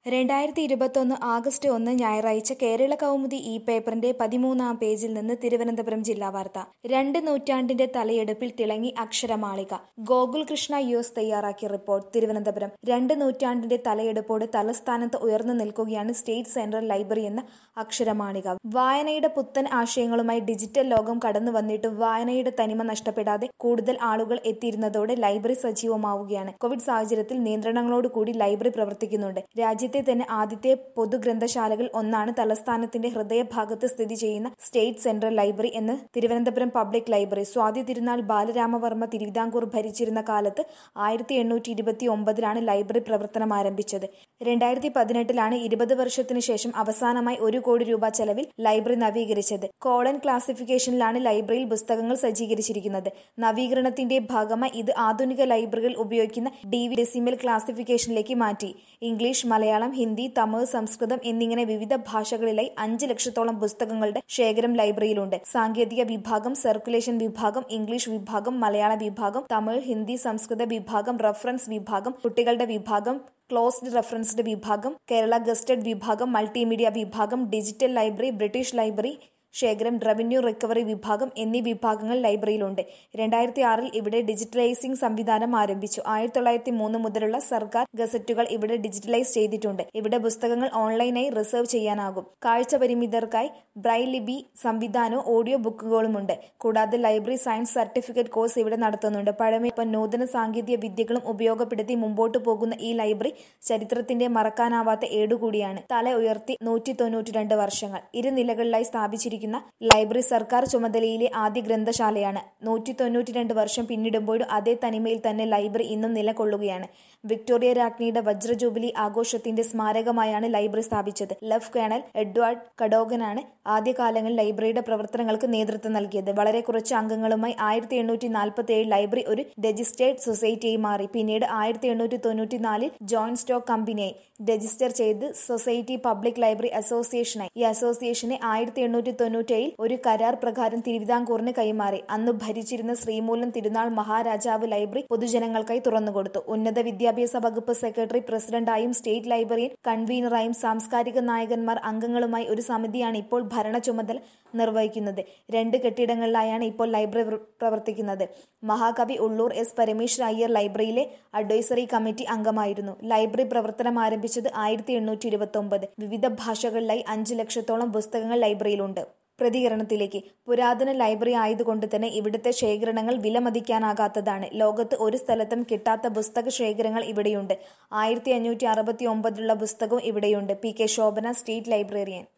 രണ്ടായിരത്തി ഇരുപത്തൊന്ന് ആഗസ്റ്റ് ഒന്ന് ഞായറാഴ്ച കേരള കൗമുദി ഈ പേപ്പറിന്റെ പതിമൂന്നാം പേജിൽ നിന്ന് തിരുവനന്തപുരം ജില്ലാ വാർത്ത രണ്ട് നൂറ്റാണ്ടിന്റെ തലയെടുപ്പിൽ തിളങ്ങി അക്ഷരമാളിക ഗോകുൽ കൃഷ്ണ യു എസ് തയ്യാറാക്കിയ റിപ്പോർട്ട് തിരുവനന്തപുരം രണ്ട് നൂറ്റാണ്ടിന്റെ തലയെടുപ്പോട് തലസ്ഥാനത്ത് ഉയർന്നു നിൽക്കുകയാണ് സ്റ്റേറ്റ് സെൻട്രൽ ലൈബ്രറി എന്ന അക്ഷരമാളിക വായനയുടെ പുത്തൻ ആശയങ്ങളുമായി ഡിജിറ്റൽ ലോകം കടന്നു വന്നിട്ടും വായനയുടെ തനിമ നഷ്ടപ്പെടാതെ കൂടുതൽ ആളുകൾ എത്തിയിരുന്നതോടെ ലൈബ്രറി സജീവമാവുകയാണ് കോവിഡ് സാഹചര്യത്തിൽ നിയന്ത്രണങ്ങളോടുകൂടി ലൈബ്രറി പ്രവർത്തിക്കുന്നുണ്ട് രാജ്യത്തെ തന്നെ ആദ്യത്തെ പൊതുഗ്രന്ഥശാലകൾ ഒന്നാണ് തലസ്ഥാനത്തിന്റെ ഹൃദയഭാഗത്ത് സ്ഥിതി ചെയ്യുന്ന സ്റ്റേറ്റ് സെൻട്രൽ ലൈബ്രറി എന്ന് തിരുവനന്തപുരം പബ്ലിക് ലൈബ്രറി സ്വാതി തിരുനാൾ ബാലരാമവർമ്മ തിരുവിതാംകൂർ ഭരിച്ചിരുന്ന കാലത്ത് ആയിരത്തി എണ്ണൂറ്റി ഇരുപത്തി ഒമ്പതിലാണ് ലൈബ്രറി പ്രവർത്തനം ആരംഭിച്ചത് രണ്ടായിരത്തി പതിനെട്ടിലാണ് ഇരുപത് വർഷത്തിനു ശേഷം അവസാനമായി ഒരു കോടി രൂപ ചെലവിൽ ലൈബ്രറി നവീകരിച്ചത് കോളൻ ക്ലാസിഫിക്കേഷനിലാണ് ലൈബ്രറിയിൽ പുസ്തകങ്ങൾ സജ്ജീകരിച്ചിരിക്കുന്നത് നവീകരണത്തിന്റെ ഭാഗമായി ഇത് ആധുനിക ലൈബ്രറികൾ ഉപയോഗിക്കുന്ന ഡി വി ഡെസിമൽ ക്ലാസിഫിക്കേഷനിലേക്ക് മാറ്റി ഇംഗ്ലീഷ് മലയാളം ഹിന്ദി തമിഴ് സംസ്കൃതം എന്നിങ്ങനെ വിവിധ ഭാഷകളിലായി അഞ്ച് ലക്ഷത്തോളം പുസ്തകങ്ങളുടെ ശേഖരം ലൈബ്രറിയിലുണ്ട് സാങ്കേതിക വിഭാഗം സർക്കുലേഷൻ വിഭാഗം ഇംഗ്ലീഷ് വിഭാഗം മലയാള വിഭാഗം തമിഴ് ഹിന്ദി സംസ്കൃത വിഭാഗം റഫറൻസ് വിഭാഗം കുട്ടികളുടെ വിഭാഗം ക്ലോസ്ഡ് റഫറൻസ്ഡ് വിഭാഗം കേരള ഗസ്റ്റഡ് വിഭാഗം മൾട്ടിമീഡിയ വിഭാഗം ഡിജിറ്റൽ ലൈബ്രറി ബ്രിട്ടീഷ് ലൈബ്രറി ശേഖരം റവന്യൂ റിക്കവറി വിഭാഗം എന്നീ വിഭാഗങ്ങൾ ലൈബ്രറിയിലുണ്ട് രണ്ടായിരത്തി ആറിൽ ഇവിടെ ഡിജിറ്റലൈസിംഗ് സംവിധാനം ആരംഭിച്ചു ആയിരത്തി തൊള്ളായിരത്തി മൂന്ന് മുതലുള്ള സർക്കാർ ഗസറ്റുകൾ ഇവിടെ ഡിജിറ്റലൈസ് ചെയ്തിട്ടുണ്ട് ഇവിടെ പുസ്തകങ്ങൾ ഓൺലൈനായി റിസർവ് ചെയ്യാനാകും കാഴ്ച പരിമിതർക്കായി ബ്രൈൽ ലിപി സംവിധാനവും ഓഡിയോ ബുക്കുകളുമുണ്ട് കൂടാതെ ലൈബ്രറി സയൻസ് സർട്ടിഫിക്കറ്റ് കോഴ്സ് ഇവിടെ നടത്തുന്നുണ്ട് പഴമയൊപ്പം നൂതന സാങ്കേതിക വിദ്യകളും ഉപയോഗപ്പെടുത്തി മുമ്പോട്ടു പോകുന്ന ഈ ലൈബ്രറി ചരിത്രത്തിന്റെ മറക്കാനാവാത്ത ഏടുകൂടിയാണ് തല ഉയർത്തി നൂറ്റി തൊണ്ണൂറ്റി രണ്ട് വർഷങ്ങൾ ഇരുനിലകളിലായി സ്ഥാപിച്ചിരിക്കുന്ന ലൈബ്രറി സർക്കാർ ചുമതലയിലെ ആദ്യ ഗ്രന്ഥശാലയാണ് നൂറ്റി തൊണ്ണൂറ്റി രണ്ട് വർഷം പിന്നിടുമ്പോഴും അതേ തനിമയിൽ തന്നെ ലൈബ്രറി ഇന്നും നിലകൊള്ളുകയാണ് വിക്ടോറിയ രാജ്ഞിയുടെ വജ്ര ജൂബിലി ആഘോഷത്തിന്റെ സ്മാരകമായാണ് ലൈബ്രറി സ്ഥാപിച്ചത് ലഫ് കേണൽ എഡ്വാർഡ് കഡോഗനാണ് ആദ്യകാലങ്ങളിൽ ലൈബ്രറിയുടെ പ്രവർത്തനങ്ങൾക്ക് നേതൃത്വം നൽകിയത് വളരെ കുറച്ച് അംഗങ്ങളുമായി ആയിരത്തി എണ്ണൂറ്റി നാൽപ്പത്തി ഏഴ് ലൈബ്രറി ഒരു രജിസ്റ്റേർഡ് സൊസൈറ്റിയായി മാറി പിന്നീട് ആയിരത്തി എണ്ണൂറ്റി തൊണ്ണൂറ്റി നാലിൽ ജോയിന്റ് സ്റ്റോക്ക് കമ്പനിയായി രജിസ്റ്റർ ചെയ്ത് സൊസൈറ്റി പബ്ലിക് ലൈബ്രറി അസോസിയേഷനായി ഈ അസോസിയേഷനെ ആയിരത്തി എണ്ണൂറ്റി തൊണ്ണൂറ്റേഴിൽ ഒരു കരാർ പ്രകാരം തിരുവിതാംകൂറിന് കൈമാറി അന്ന് ഭരിച്ചിരുന്ന ശ്രീമൂലം തിരുനാൾ മഹാരാജാവ് ലൈബ്രറി പൊതുജനങ്ങൾക്കായി തുറന്നുകൊടുത്തു ഉന്നത വിദ്യാഭ്യാസ വകുപ്പ് സെക്രട്ടറി പ്രസിഡന്റായും സ്റ്റേറ്റ് ലൈബ്രറിയൻ കൺവീനറായും സാംസ്കാരിക നായകന്മാർ അംഗങ്ങളുമായി ഒരു സമിതിയാണ് ഇപ്പോൾ ഭരണ ചുമതല നിർവഹിക്കുന്നത് രണ്ട് കെട്ടിടങ്ങളിലായാണ് ഇപ്പോൾ ലൈബ്രറി പ്രവർത്തിക്കുന്നത് മഹാകവി ഉള്ളൂർ എസ് പരമേശ്വര അയ്യർ ലൈബ്രറിയിലെ അഡ്വൈസറി കമ്മിറ്റി അംഗമായിരുന്നു ലൈബ്രറി പ്രവർത്തനം ആരംഭിച്ചത് ആയിരത്തി എണ്ണൂറ്റി ഇരുപത്തി ഒമ്പത് വിവിധ ഭാഷകളിലായി അഞ്ചു ലക്ഷത്തോളം പുസ്തകങ്ങൾ ലൈബ്രറിയിലുണ്ട് പ്രതികരണത്തിലേക്ക് പുരാതന ലൈബ്രറി ആയതുകൊണ്ട് തന്നെ ഇവിടുത്തെ ശേഖരണങ്ങൾ വിലമതിക്കാനാകാത്തതാണ് ലോകത്ത് ഒരു സ്ഥലത്തും കിട്ടാത്ത പുസ്തക ശേഖരങ്ങൾ ഇവിടെയുണ്ട് ആയിരത്തി അഞ്ഞൂറ്റി അറുപത്തി ഒമ്പതിലുള്ള പുസ്തകവും ഇവിടെയുണ്ട് P K Shobhana state librarian